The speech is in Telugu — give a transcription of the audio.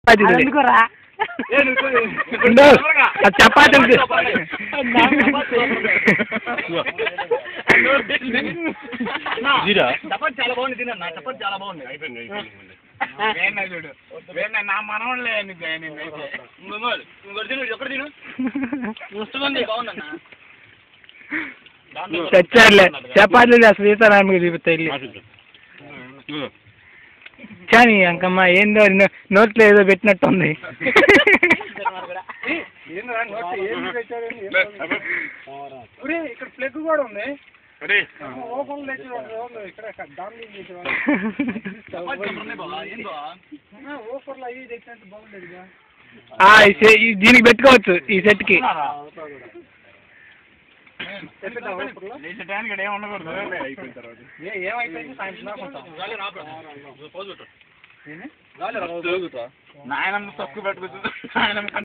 చపాతీ తిని. ఎందుకురా ఉండు. ఆ చపాతీ ఉంది. జీరా చపాతి చాలా బాగుంది తిన్నా చపాతి చాలా బాగుంది అయిపోయింది అయిపోయింది వేణా చూడు వేణా నా మనవాళ్ళే నీకు నేనైతే ఇంకోటి ఇంకోటి తిను ఎక్కడ తిను వస్తుంది బాగుందన్నా చచ్చారులే చపాతీలు అసలు సీతారాముకి చూపిస్తా వెళ్ళి కానీ అంకమ్మ ఏందో నో- నోట్లో ఏదో పెట్టినట్టుంది ఇక్కడ ప్లగ్ కూడా ఉంది అరే ఓపెన్ లేచి ఇక్కడ దాని ఓఫర్లో అవి తెచ్చినట్టు బాగుండేదిగా ఆ, ఈ సె- ఈ దీనికి పెట్టుకోవచ్చు ఈ సెట్ కి లేచడానికి ఏం ఉండకూడదు అయిపోయిన తర్వాత ఏమైపోయింది సాయంత్రం దాకా ఉంటాం. నాయనమ్మ తక్కువ పెట్టుకుంటుంది నాయనమ్మ